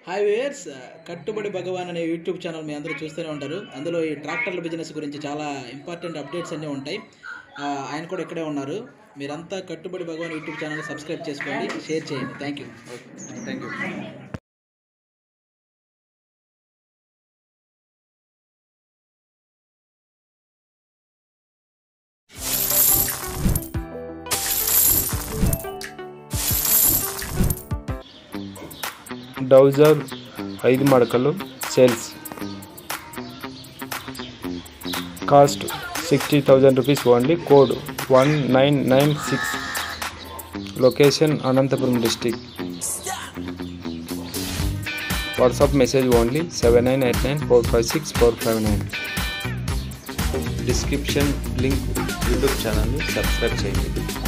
hi wears కట్టుబడి భగవాన్ అనే YouTube channel మీ అందరూ చూస్తూనే ఉంటారు అందులో ఈ ట్రాక్టర్ల బిజినెస్ గురించి చాలా ఇంపార్టెంట్ అప్డేట్స్ అన్నీ ఉంటాయి ఆ, ఆయన కూడా ఇక్కడే ఉన్నారు మీరంతా కట్టుబడి భగవాన్ యూట్యూబ్ ఛానల్ సబ్స్క్రైబ్ చేసుకోండి షేర్ చేయండి thank you thank you dozer ఐదు మడకలు sales cost sixty thousand rupees only code one nine nine six location Anantapuram district WhatsApp message only seven nine eight nine four five six four five nine description link YouTube ఛానల్ని subscribe చేయండి